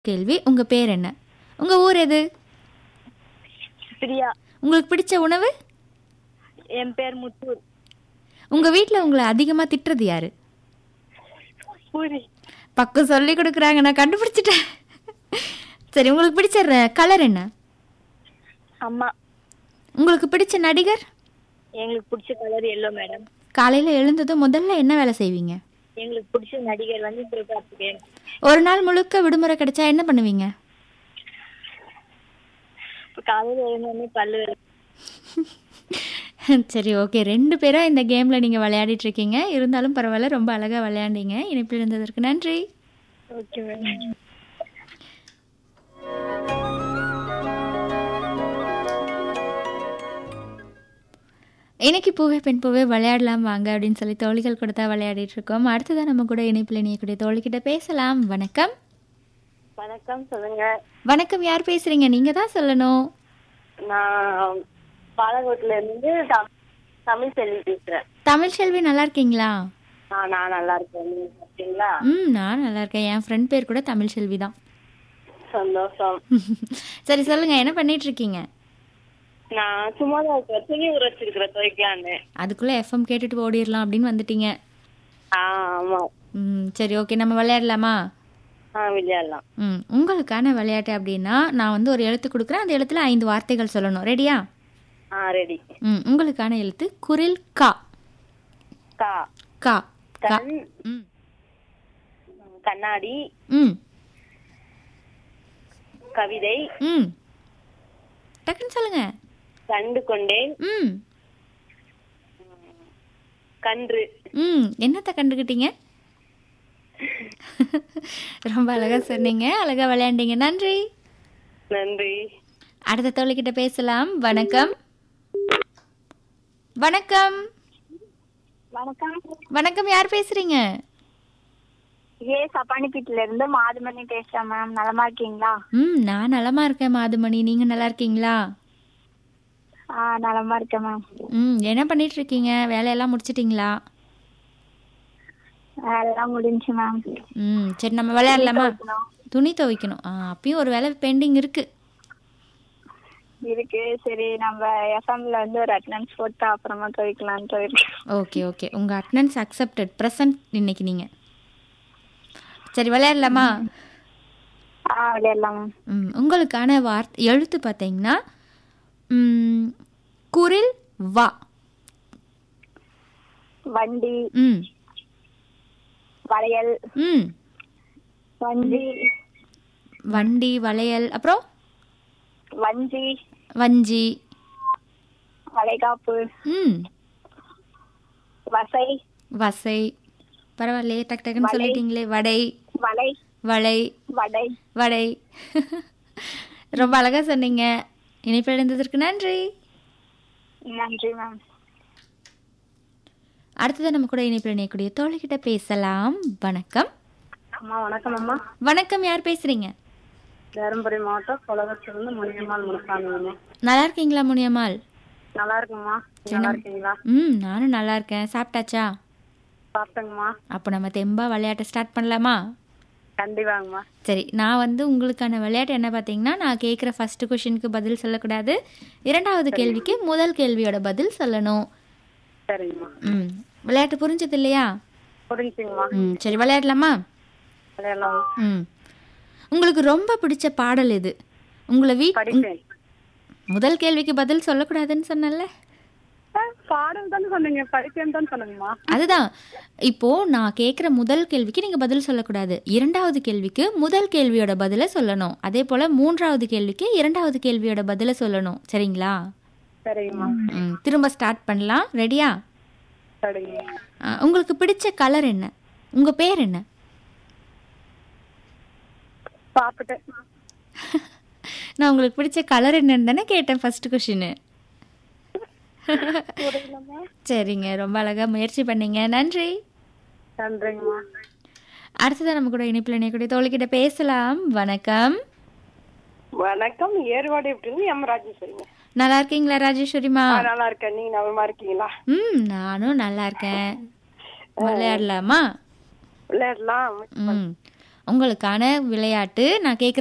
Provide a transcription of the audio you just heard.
கேள்வி உங்க பேர் என்ன உங்க ஊர் எது பிரியா உங்களுக்கு பிடிச்ச உணவு என் பேர் முத்தூர் உங்க வீட்ல உங்களை அதிகமா திட்டுறது யாரு பூரி பக்கம் சொல்லி கொடுக்குறாங்க நான் கண்டுபிடிச்சிட்டேன் சரி உங்களுக்கு பிடிச்ச கலர் என்ன அம்மா உங்களுக்கு பிடிச்ச நடிகர் எங்களுக்கு பிடிச்ச கலர் எல்லோ மேடம் காலையில எழுந்ததும் முதல்ல என்ன வேலை செய்வீங்க எங்களுக்கு பிடிச்ச நடிகர் வந்து சிவகார்த்திகேயன் ஒரு நாள் முழுக்க விடுமுறை கிடைச்சா என்ன பண்ணுவீங்க இப்போ காலையில் எழுந்தோடனே பல்லு விளக்கு. சரி ஓகே ரெண்டு பேரும் இந்த கேம்ல நீங்க விளையாடிட்டு இருக்கீங்க இருந்தாலும் பரவாயில்ல ரொம்ப அழகா விளையாண்டீங்க இணைப்பில் இருந்ததற்கு நன்றி ஓகே மேடம் இன்னைக்கு பூவே பெண் பூவே விளையாடலாம் வாங்க அப்படின்னு சொல்லி தோழிகள் கொடுத்தா விளையாடிட்டு இருக்கோம் அடுத்ததான் நம்ம கூட இணைப்பில் இணையக்கூடிய தோழிகிட்ட பேசலாம் வணக்கம் வணக்கம் சொல்லுங்க வணக்கம் யார் பேசுறீங்க நீங்க தான் சொல்லணும் நான் பாலக்கோட்டில இருந்து தம்- தமிழ் செல்வி பேசுறேன் தமிழ் செல்வி நல்லா இருக்கீங்களா ஆ நான் நல்லா இருக்கேன் நீங்க சாப்பிட்டீங்களா ம் நான் நல்லா இருக்கேன் என் ஃப்ரெண்ட் பேர் கூட தமிழ் செல்வி தான் சந்தோஷம் சரி சொல்லுங்க என்ன பண்ணிட்டு இருக்கீங்க நான் சும்மா தான் இருக்கேன் துணி ஊற வச்சிருக்கிறேன் துவைக்கலான்னு அதுக்குள்ள எஃப்எம் கேட்டுட்டு ஓடிடலாம் அப்படின்னு வந்துட்டீங்க ஆ ஆமா ம் சரி ஓகே நம்ம விளையாடலாமா ஆ விளையாடலாம் ம் உங்களுக்கான விளையாட்டு அப்படின்னா நான் வந்து ஒரு எழுத்து கொடுக்குறேன் அந்த எழுத்துல ஐந்து வார்த்தைகள் சொல்லணும் ரெடியா ஆ ரெடி ம் உங்களுக்கான எழுத்து குரில் கா கா கா கா கண் ம் கண்ணாடி ம் கவிதை ம் டக்குன்னு சொல்லுங்க கண்டு கொண்டேன் ம் கன்று ம் என்னத்தை கண்டுக்கிட்டீங்க ரொம்ப அழகா சொன்னீங்க அழகா விளையாண்டீங்க நன்றி நன்றி அடுத்த தோழிக்கிட்ட பேசலாம் வணக்கம் வணக்கம் வணக்கம் வணக்கம் யார் பேசுறீங்க ஏ சப்பானிப்பீட்டுல இருந்து மாதுமணி பேசுறேன் மேம் நலமா இருக்கீங்களா ம் நான் நலமா இருக்கேன் மாதுமணி நீங்க நல்லா இருக்கீங்களா ஆ நலமா இருக்கேன் மேம் ம் என்ன பண்ணிட்டு இருக்கீங்க வேலையெல்லாம் முடிச்சிட்டீங்களா எல்லாம் முடிஞ்சு மேம் ம் சரி நம்ம விளையாடலாமா துணி துவைக்கணும் ஆ அப்பயும் ஒரு வேலை பெண்டிங் இருக்கு இருக்கு சரி நம்ம எஃப்எம்ல வந்து ஒரு அட்டனன்ஸ் போட்டு அப்புறமா துவைக்கலாம்னு இருக்கேன் ஓகே ஓகே உங்க அட்டனன்ஸ் அக்செப்டட் ப்ரெசன்ட் இன்னைக்கு நீங்க சரி விளையாடலாமா ஆ விளையாடலாம் மேம் ம் உங்களுக்கான வார்த்தை எழுத்து பார்த்தீங்கன்னா ம், குரில் வா வண்டி ம் வளையல் ம் வஞ்சி வண்டி வளையல் அப்புறம் வஞ்சி வஞ்சி வளைகாப்பு ம் வசை வசை பரவாயில்லையே டக் டக்குன்னு வலை. சொல்லிட்டீங்களே வடை வலை வளை வடை வடை ரொம்ப அழகா சொன்னீங்க இணைப்பில் இருந்ததற்கு நன்றி நன்றி மேம் அடுத்தது நம்ம கூட இணைப்பில் இணையக்கூடிய தோழிக்கிட்ட பேசலாம் வணக்கம் அம்மா வணக்கம் அம்மா வணக்கம் யார் பேசுறீங்க தருமபுரி மாவட்டம் கொலகத்திலிருந்து முனியம்மாள் முனுசாமி அம்மா நல்லா இருக்கீங்களா முனியம்மாள் நல்லா இருக்குங்கம்மா நல்லா இருக்கீங்களா ம் நானும் நல்லா இருக்கேன் சாப்பிட்டாச்சா சாப்பிட்டேங்கம்மா அப்போ நம்ம தெம்பா விளையாட்ட ஸ்டார்ட் பண்ணலாமா கண்டிப்பாங்கம்மா சரி நான் வந்து உங்களுக்கான விளையாட்டு என்ன பார்த்தீங்கன்னா நான் கேட்குற ஃபர்ஸ்ட் கொஷினுக்கு பதில் சொல்லக்கூடாது இரண்டாவது கேள்விக்கு முதல் கேள்வியோட பதில் சொல்லணும் சரிங்கம்மா ம் விளையாட்டு புரிஞ்சது இல்லையா புரிஞ்சுங்கம்மா ம் சரி விளையாடலாமா விளையாடலாம் ம் உங்களுக்கு ரொம்ப பிடிச்ச பாடல் எது உங்களை வீட் படிப்பேன் முதல் கேள்விக்கு பதில் சொல்லக்கூடாதுன்னு சொன்னேன்ல பாடல் தானே சொன்னீங்க படிப்பேன் தான் சொன்னீங்கம்மா அதுதான் இப்போ நான் கேட்குற முதல் கேள்விக்கு நீங்க பதில் சொல்லக்கூடாது இரண்டாவது கேள்விக்கு முதல் கேள்வியோட பதிலை சொல்லணும் அதே போல மூன்றாவது கேள்விக்கு இரண்டாவது கேள்வியோட பதிலை சொல்லணும் சரிங்களா சரிங்கம்மா ம், திரும்ப ஸ்டார்ட் பண்ணலாம் ரெடியா சரிங்கம்மா ஆ, உங்களுக்கு பிடிச்ச கலர் என்ன உங்க பேர் என்ன சாப்பிட்டேன் நான் உங்களுக்கு பிடிச்ச கலர் என்னன்னு தானே கேட்டேன் ஃபர்ஸ்ட் கொஷின் சரிங்க ரொம்ப அழகா முயற்சி பண்ணீங்க நன்றி நன்றிங்கம்மா அடுத்ததான் நம்ம கூட இணைப்பில் இணையக்கூடிய தோழிக்கிட்ட பேசலாம் வணக்கம் வணக்கம் ஏர்வாடு எப்படின்னு எம் ராஜேஸ்வரிங்க நல்லா இருக்கீங்களா ராஜேஸ்வரிமா நல்லா இருக்கேன் நீங்க நலமா இருக்கீங்களா ம் நானும் நல்லா இருக்கேன் விளையாடலாமா விளையாடலாம் ம் உங்களுக்கான விளையாட்டு நான் கேட்குற